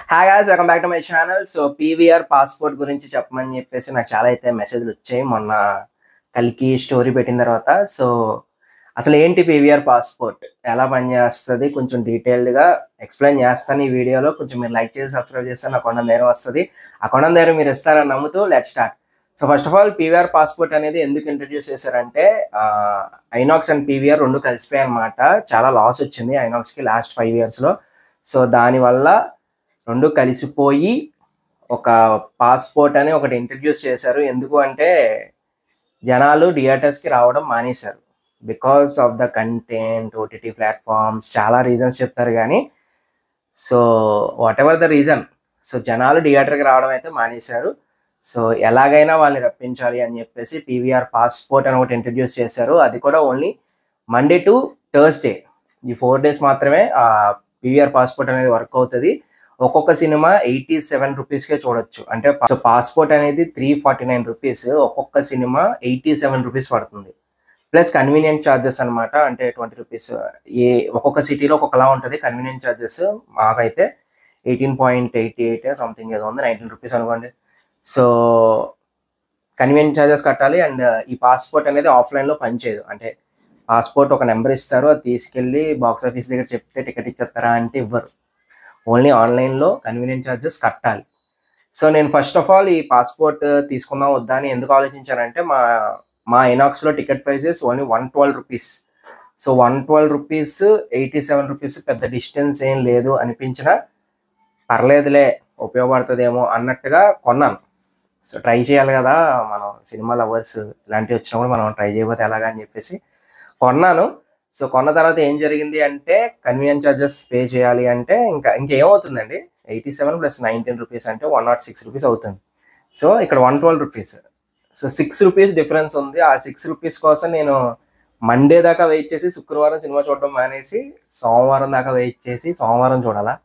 hi guys welcome back to my channel so PVR passport గురించి చెప్పమని చెప్పేసి నాకు చాలా అయితే మెసేజ్లు వచ్చాయి మొన్న కలికి స్టోరీ పెట్టిన తర్వాత సో అసలు ఏంటి పీవీఆర్ పాస్పోర్ట్ ఎలా పనిచేస్తుంది కొంచెం డీటెయిల్డ్గా ఎక్స్ప్లెయిన్ చేస్తాను ఈ వీడియోలో కొంచెం మీరు లైక్ చేసి సబ్స్క్రైబ్ చేస్తే నా కొండ నేరం వస్తుంది ఆ కొండ నేరం మీరు ఇస్తారని నమ్ముతూ let start so first of all PVR passport అనేది ఎందుకు ఇంట్రడ్యూస్ చేశారంటే ఐనాక్స్ అండ్ పీవీఆర్ రెండు కలిసిపోయాయి అనమాట చాలా లాస్ వచ్చింది ఐనాక్స్కి లాస్ట్ ఫైవ్ ఇయర్స్లో సో దానివల్ల రెండు కలిసిపోయి ఒక పాస్పోర్ట్ అని ఒకటి ఇంట్రడ్యూస్ చేశారు ఎందుకు అంటే జనాలు థియేటర్స్కి రావడం మానేశారు because of the content OTT platforms చాలా రీజన్స్ చెప్తారు కానీ so whatever the reason so జనాలు థియేటర్కి రావడం అయితే మానేశారు సో ఎలాగైనా వాళ్ళని రప్పించాలి అని చెప్పేసి పీవీఆర్ పాస్పోర్ట్ అని ఒకటి ఇంట్రడ్యూస్ చేశారు అది కూడా ఓన్లీ మండే టు థర్స్డే ఈ ఫోర్ డేస్ మాత్రమే ఆ పీవీఆర్ పాస్పోర్ట్ అనేది వర్క్ అవుతుంది ఒక్కొక్క సినిమా ఎయిటీ సెవెన్ రూపీస్కే చూడొచ్చు అంటే పాస్పోర్ట్ అనేది త్రీ ఫార్టీ నైన్ రూపీస్ ఒక్కొక్క సినిమా ఎయిటీ సెవెన్ రూపీస్ పడుతుంది ప్లస్ కన్వీనియంట్ ఛార్జెస్ అనమాట అంటే ట్వంటీ రూపీస్ ఏ ఒక్కొక్క సిటీలో ఒక్కొక్కలా ఉంటుంది కన్వీనియంట్ ఛార్జెస్ మాకైతే eighteen point eighty eight something ఏదో ఉంది నైన్టీన్ రూపీస్ అనుకోండి సో కన్వీనియంట్ ఛార్జెస్ కట్టాలి అండ్ ఈ పాస్పోర్ట్ అనేది ఆఫ్లైన్లో పనిచేయదు అంటే పాస్పోర్ట్ ఒక నెంబర్ ఇస్తారు అది తీసుకెళ్ళి బాక్స్ ఆఫీస్ దగ్గర చెప్తే టికెట్ ఇచ్చేస్తారా అంటే ఇవ్వరు ఓన్లీ ఆన్లైన్లో కన్వీనియంట్ ఛార్జెస్ కట్టాలి సో నేను ఫస్ట్ ఆఫ్ ఆల్ ఈ పాస్పోర్ట్ తీసుకుందాం వద్దా అని ఎందుకు ఆలోచించానంటే మా మా ఎనాక్స్లో ticket prices only one twelve rupees so one twelve rupees eighty seven rupees పెద్ద డిస్టెన్స్ ఏం లేదు అనిపించిన పర్లేదులే ఉపయోగపడుతుందేమో అన్నట్టుగా కొన్నాను సో ట్రై చేయాలి కదా మనం సినిమా లవర్స్ ఇలాంటివి వచ్చినప్పుడు మనం ట్రై చేయబోతే ఎలాగా అని చెప్పేసి కొన్నాను సో కొన్న తర్వాత ఏం జరిగింది అంటే కన్వీనియన్స్ ఛార్జెస్ పే చేయాలి అంటే ఇంకా ఇంకేమవుతుందండి eighty seven plus nineteen rupees అంటే వన్ నాట్ సిక్స్ రూపీస్ అవుతుంది సో ఇక్కడ one twelve rupees so six rupees difference ఉంది ఆ సిక్స్ రూపీస్ కోసం నేను మండే దాకా వెయిట్ చేసి శుక్రవారం సినిమా చూడడం మానేసి సోమవారం దాకా వెయిట్ చేసి సోమవారం చూడాలా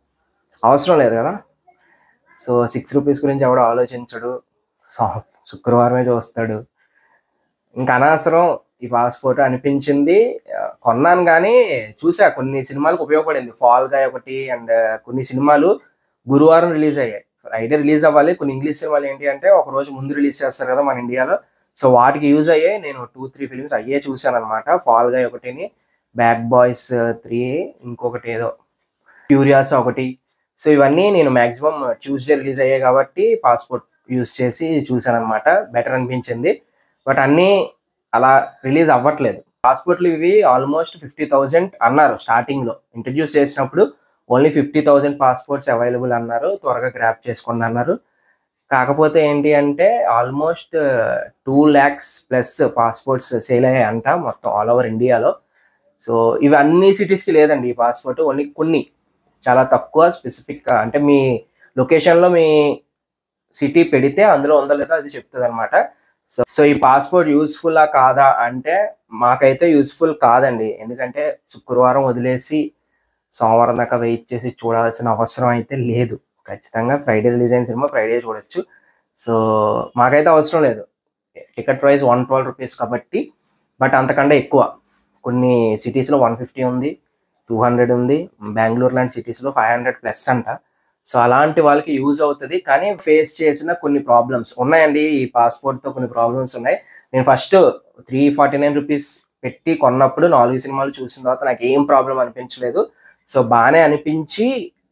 అవసరం లేదు కదా సో సిక్స్ రూపీస్ గురించి ఎవడో ఆలోచించడు సో శుక్రవారమే చూస్తాడు ఇంకా అనవసరం ఈ పాస్పోర్ట్ అనిపించింది ఆ, కొన్నాను కానీ చూసా కొన్ని సినిమాలకు ఉపయోగపడింది ఫాల్ గా ఒకటి అండ్ కొన్ని సినిమాలు గురువారం రిలీజ్ అయ్యాయి ఫ్రైడే రిలీజ్ అవ్వాలి కొన్ని ఇంగ్లీష్ సినిమాలు ఏంటి అంటే ఒక రోజు ముందు రిలీజ్ చేస్తారు కదా మన ఇండియాలో సో వాటికి యూజ్ అయ్యాయి నేను టూ త్రీ ఫిల్మ్స్ అయ్యే చూశాను అనమాట ఫాల్ గా ఒకటిని బ్యాడ్ బాయ్స్ త్రీ ఇంకొకటి ఏదో క్యూరియాస్ ఒకటి సో ఇవన్నీ నేను మాక్సిమం ట్యూస్డే రిలీజ్ అయ్యాయి కాబట్టి పాస్పోర్ట్ యూజ్ చేసి చూశాను అనమాట బెటర్ అనిపించింది బట్ అన్నీ అలా రిలీజ్ అవ్వట్లేదు పాస్పోర్ట్లు ఇవి ఆల్మోస్ట్ ఫిఫ్టీ థౌజండ్ అన్నారు స్టార్టింగ్ లో ఇంట్రడ్యూస్ చేసినప్పుడు only fifty thousand passports available అన్నారు త్వరగా గ్రాప్ చేసుకోండి అన్నారు కాకపోతే ఏంటి అంటే almost two lakhs plus passports sale అయ్యాయి అంట మొత్తం ఆల్ ఓవర్ ఇండియాలో సో ఇవి అన్ని సిటీస్కి లేదండి ఈ పాస్పోర్ట్ ఓన్లీ కొన్ని చాలా తక్కువ స్పెసిఫిక్గా అంటే మీ లొకేషన్లో మీ సిటీ పెడితే అందులో ఉందో లేదో అది చెప్తుంది అనమాట సో సో ఈ పాస్పోర్ట్ యూస్ఫుల్లా కాదా అంటే మాకైతే యూస్ఫుల్ కాదండి ఎందుకంటే శుక్రవారం వదిలేసి సోమవారం దాకా వెయిట్ చేసి చూడాల్సిన అవసరం అయితే లేదు ఖచ్చితంగా ఫ్రైడే రిలీజ్ అయిన సినిమా ఫ్రైడే చూడొచ్చు సో మాకైతే అవసరం లేదు ticket price one twelve rupees కాబట్టి బట్ అంతకంటే ఎక్కువ కొన్ని సిటీస్లో వన్ ఫిఫ్టీ ఉంది టూ హండ్రెడ్ ఉంది బెంగళూరు లాంటి సిటీస్లో ఫైవ్ హండ్రెడ్ ప్లస్ అంట సో అలాంటి వాళ్ళకి యూజ్ అవుతుంది కానీ ఫేస్ చేసిన కొన్ని ప్రాబ్లమ్స్ ఉన్నాయండి ఈ పాస్పోర్ట్తో కొన్ని ప్రాబ్లమ్స్ ఉన్నాయి నేను first three forty nine rupees పెట్టి కొన్నప్పుడు నాలుగు సినిమాలు చూసిన తర్వాత నాకు ఏం ప్రాబ్లం అనిపించలేదు సో బాగానే అనిపించి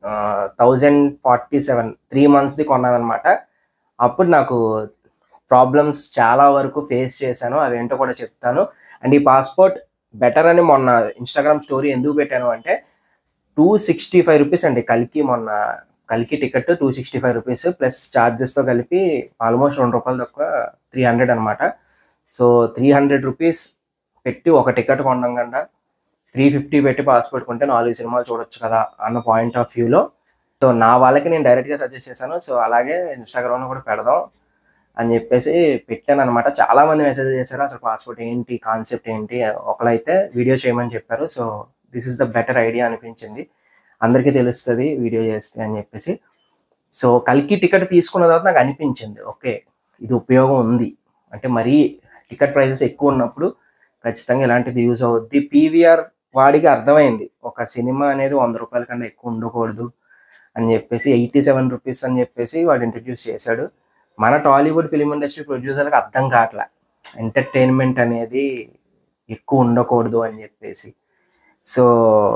థౌజండ్ ఫార్టీ సెవెన్ త్రీ మంత్స్ది కొన్నాను అనమాట అప్పుడు నాకు ప్రాబ్లమ్స్ చాలా వరకు ఫేస్ చేశాను అవి ఏంటో కూడా చెప్తాను అండ్ ఈ పాస్పోర్ట్ బెటర్ అని మొన్న ఇన్స్టాగ్రామ్ స్టోరీ ఎందుకు పెట్టాను అంటే టూ సిక్స్టీ ఫైవ్ రూపీస్ అండి కలికి మొన్న కలికి ticket two sixty five rupees plus ఛార్జెస్తో కలిపి ఆల్మోస్ట్ రెండు రూపాయలు తక్కువ త్రీ హండ్రెడ్ అనమాట సో త్రీ హండ్రెడ్ రూపీస్ పెట్టి ఒక టికెట్ కొనడం కన్నా త్రీ ఫిఫ్టీ పెట్టి పాస్పోర్ట్ కొంటే నాలుగు సినిమాలు చూడొచ్చు కదా అన్న పాయింట్ ఆఫ్ వ్యూలో సో నా వాళ్ళకి నేను డైరెక్ట్గా సజెస్ట్ చేశాను సో అలాగే ఇన్స్టాగ్రామ్లో కూడా పెడదాం అని చెప్పేసి పెట్టాను అనమాట చాలా మంది మెసేజ్ చేశారు అసలు పాస్పోర్ట్ ఏంటి కాన్సెప్ట్ ఏంటి ఒకరైతే వీడియో చేయమని చెప్పారు so this is the better idea అనిపించింది అందరికీ తెలుస్తుంది వీడియో చేస్తే అని చెప్పేసి సో కల్కి టికెట్ తీసుకున్న తర్వాత నాకు అనిపించింది ఓకే ఇది ఉపయోగం ఉంది అంటే మరీ టికెట్ ప్రైసెస్ ఎక్కువ ఉన్నప్పుడు ఖచ్చితంగా ఇలాంటిది యూజ్ అవుద్ది పీవీఆర్ వాడికి అర్థమైంది ఒక సినిమా అనేది వంద రూపాయల కన్నా ఎక్కువ ఉండకూడదు అని చెప్పేసి ఎయిటీ సెవెన్ రూపీస్ అని చెప్పేసి వాడు ఇంట్రడ్యూస్ చేశాడు మన టాలీవుడ్ ఫిలిం ఇండస్ట్రీ ప్రొడ్యూసర్కి అర్థం కావట్లే ఎంటర్టైన్మెంట్ అనేది ఎక్కువ ఉండకూడదు అని చెప్పేసి సో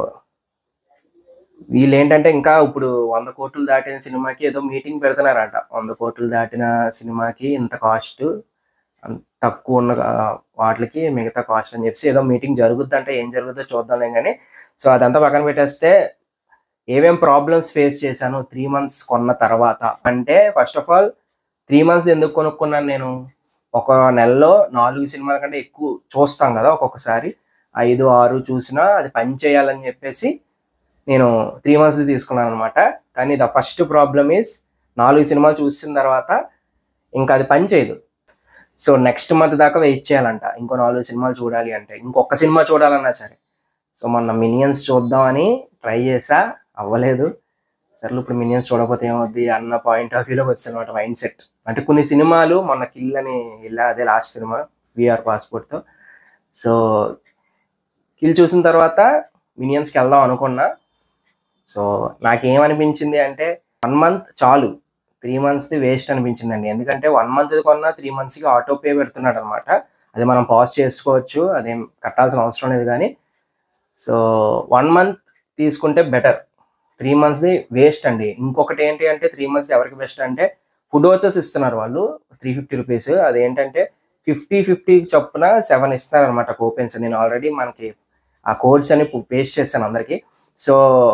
వీళ్ళు ఏంటంటే ఇంకా ఇప్పుడు వంద కోట్లు దాటిన సినిమాకి ఏదో మీటింగ్ పెడుతున్నారంట వంద కోట్లు దాటిన సినిమాకి ఇంత కాస్ట్ తక్కువ ఉన్న ఆ, వాటికి మిగతా కాస్ట్ అని చెప్పేసి ఏదో మీటింగ్ జరుగుద్దంటే ఏం జరుగుద్దో చూద్దాంలే కానీ సో అదంతా పక్కన పెట్టేస్తే ఏమేం ప్రాబ్లమ్స్ ఫేస్ చేశాను త్రీ మంత్స్ కొన్న తర్వాత అంటే first of all three months ఎందుకు కొనుక్కున్నాను నేను ఒక నెలలో నాలుగు సినిమాల కంటే ఎక్కువ చూస్తాం కదా ఒక్కొక్కసారి ఐదు ఆరు చూసినా అది పని చేయాలని చెప్పేసి నేను త్రీ మంత్స్ది తీసుకున్నాను అనమాట కానీ ద ఫస్ట్ ప్రాబ్లమ్ ఈజ్ నాలుగు సినిమాలు చూసిన తర్వాత ఇంకా అది పని చేయదు సో నెక్స్ట్ మంత్ దాకా వెయిట్ చేయాలంట ఇంకో నాలుగు సినిమాలు చూడాలి అంటే ఇంకొక సినిమా చూడాలన్నా సరే సో మొన్న మినియన్స్ చూద్దామని ట్రై చేసా అవ్వలేదు సర్లు ఇప్పుడు మినియన్స్ చూడకపోతే ఏమవుద్ది అన్న పాయింట్ ఆఫ్ వ్యూలోకి వచ్చింది అనమాట మైండ్ సెట్ అంటే కొన్ని సినిమాలు మొన్న కిల్ అని ఇలా అదే లాస్ట్ సినిమా విఆర్ పాస్పోర్ట్తో సో కిల్ చూసిన తర్వాత మినియన్స్కి వెళ్దాం అనుకున్నా సో నాకేమనిపించింది అంటే వన్ మంత్ చాలు త్రీ మంత్స్ది వేస్ట్ అనిపించిందండి ఎందుకంటే వన్ మంత్ కొన్నా త్రీ మంత్స్కి ఆటో పే పెడుతున్నాడు అనమాట అది మనం పాజ్ చేసుకోవచ్చు అదేం కట్టాల్సిన అవసరం లేదు కానీ సో వన్ మంత్ తీసుకుంటే బెటర్ త్రీ మంత్స్ది వేస్ట్ అండి ఇంకొకటి ఏంటి అంటే త్రీ మంత్స్ది ఎవరికి బెస్ట్ అంటే ఫుడ్ వచ్చేసి ఇస్తున్నారు వాళ్ళు త్రీ ఫిఫ్టీ రూపీస్ అదేంటంటే ఫిఫ్టీ ఫిఫ్టీ చొప్పున సెవెన్ ఇస్తున్నారు అనమాట కూపెన్స్ నేను ఆల్రెడీ మనకి ఆ కోడ్స్ అని పేస్ట్ చేస్తాను అందరికి సో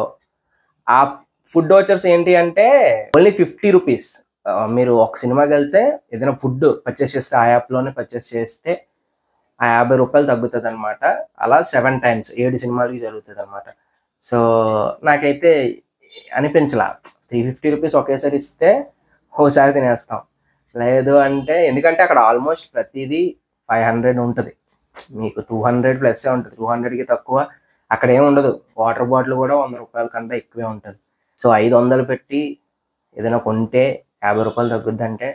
ఆ ఫుడ్ వచ్చర్స్ ఏంటి అంటే ఓన్లీ ఫిఫ్టీ రూపీస్ మీరు ఒక సినిమాకి వెళ్తే ఏదైనా ఫుడ్ పర్చేస్ చేస్తే ఆ యాప్లోనే పర్చేస్ చేస్తే ఆ యాభై రూపాయలు తగ్గుతుంది అనమాట అలా సెవెన్ టైమ్స్ ఏడు సినిమాలకి జరుగుతుంది అనమాట సో నాకైతే అనిపించలా త్రీ ఫిఫ్టీ రూపీస్ ఒకేసారి ఇస్తే ఓసారి తినేస్తాం లేదు అంటే ఎందుకంటే అక్కడ ఆల్మోస్ట్ ప్రతిదీ ఫైవ్ హండ్రెడ్ ఉంటుంది మీకు టూ హండ్రెడ్ ప్లస్ ఉంటుంది టూ హండ్రెడ్కి తక్కువ అక్కడ ఏమి ఉండదు వాటర్ బాటిల్ కూడా వంద రూపాయల కంటే ఎక్కువే ఉంటుంది సో ఐదు వందలు పెట్టి ఏదైనా కొంటే యాభై రూపాయలు తగ్గుద్దంటే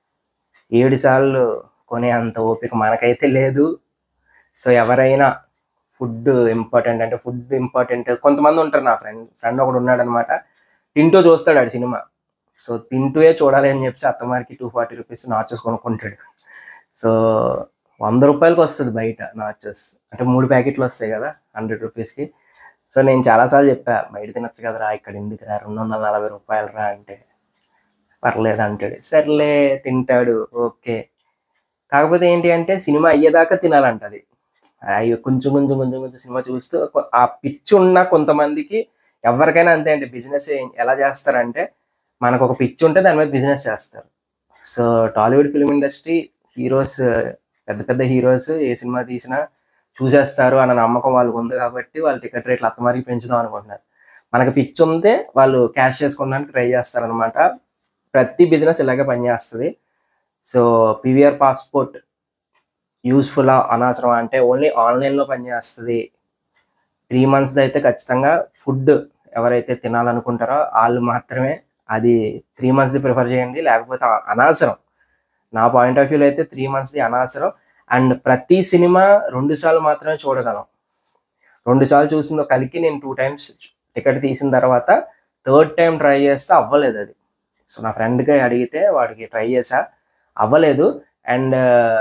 ఏడు సార్లు కొనే అంత ఓపిక మనకైతే లేదు సో ఎవరైనా ఫుడ్ ఇంపార్టెంట్ అంటే ఫుడ్ ఇంపార్టెంట్ కొంతమంది ఉంటారు నా ఫ్రెండ్ ఫ్రెండ్ ఒకడు ఉన్నాడు అనమాట తింటూ చూస్తాడు ఆడు సినిమా సో తింటూయే చూడాలి అని చెప్పి అత్తమారికి టూ ఫార్టీ రూపీస్ నాచోస్ కొనుక్కుంటాడు సో వంద రూపాయలకి వస్తుంది బయట నాచోస్ అంటే మూడు ప్యాకెట్లు వస్తాయి కదా హండ్రెడ్ రూపీస్కి సో నేను చాలాసార్లు చెప్పా బయట తినొచ్చు కదరా ఇక్కడ ఎందుకు రా రెండు వందల నలభై రూపాయలు రా అంటే పర్లేదు అంటాడు సర్లే తింటాడు ఓకే కాకపోతే ఏంటి అంటే సినిమా అయ్యేదాకా తినాలంట అది అయ్యో కొంచెం కొంచెం కొంచెం కొంచెం సినిమా చూస్తూ కొ- ఆ పిచ్చి ఉన్న కొంతమందికి ఎవరికైనా అంతే అంటే బిజినెస్ ఎలా చేస్తారంటే మనకు ఒక పిచ్చి ఉంటే దాని మీద బిజినెస్ చేస్తారు so Tollywood film industry heroes పెద్ద పెద్ద హీరోస్ ఏ సినిమా తీసినా చూసేస్తారు అన్న నమ్మకం వాళ్ళకు ఉంది కాబట్టి వాళ్ళు టికెట్ రేట్లు అత్తమారికి పెంచుదాం అనుకుంటున్నారు మనకి పిచ్చి ఉంటే వాళ్ళు క్యాష్ చేసుకోవడానికి ట్రై చేస్తారనమాట ప్రతి బిజినెస్ ఇలాగే పనిచేస్తుంది సో పీవీఆర్ పాస్పోర్ట్ యూస్ఫుల్ అనవసరం అంటే ఓన్లీ ఆన్లైన్లో పనిచేస్తుంది త్రీ మంత్స్ది అయితే ఖచ్చితంగా ఫుడ్ ఎవరైతే తినాలనుకుంటారో వాళ్ళు మాత్రమే అది త్రీ మంత్స్ది ప్రిఫర్ చేయండి లేకపోతే అ- అనవసరం నా పాయింట్ ఆఫ్ వ్యూలో అయితే త్రీ మంత్స్ది అనవసరం అండ్ ప్రతి సినిమా రెండు సార్లు మాత్రమే చూడగలం రెండు సార్లు చూసిందో కలికి నేను టూ టైమ్స్ టికెట్ తీసిన తర్వాత థర్డ్ టైం ట్రై చేస్తే అవ్వలేదు అది సో నా ఫ్రెండ్కి అడిగితే వాడికి ట్రై చేసా అవ్వలేదు అండ్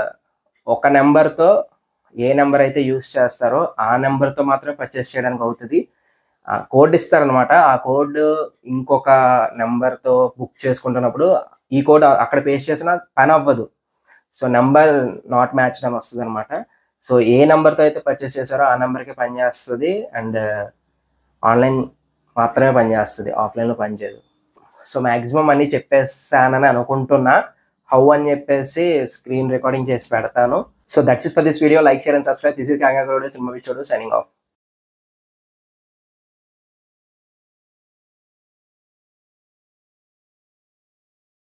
ఒక నెంబర్తో ఏ నెంబర్ అయితే యూస్ చేస్తారో ఆ నెంబర్తో మాత్రమే పర్చేస్ చేయడానికి అవుతుంది ఆ కోడ్ ఇస్తారనమాట ఆ కోడ్ ఇంకొక నెంబర్తో బుక్ చేసుకుంటున్నప్పుడు ఈ కోడ్ అక్కడ పేస్ట్ చేసినా పని అవ్వదు సో నెంబర్ నాట్ మ్యాచ్ అని వస్తుంది అనమాట సో ఏ నెంబర్తో అయితే పర్చేస్ చేశారో ఆ నెంబర్కి పనిచేస్తుంది అండ్ ఆన్లైన్ మాత్రమే పనిచేస్తుంది ఆఫ్లైన్లో పనిచేయదు సో మ్యాక్సిమం అన్ని చెప్పేసానని అనుకుంటున్నా హౌ అని చెప్పేసి స్క్రీన్ రికార్డింగ్ చేసి పెడతాను so that's it for this video like share and subscribe this is కాంగా సినిమా చూడు సైనింగ్ ఆఫ్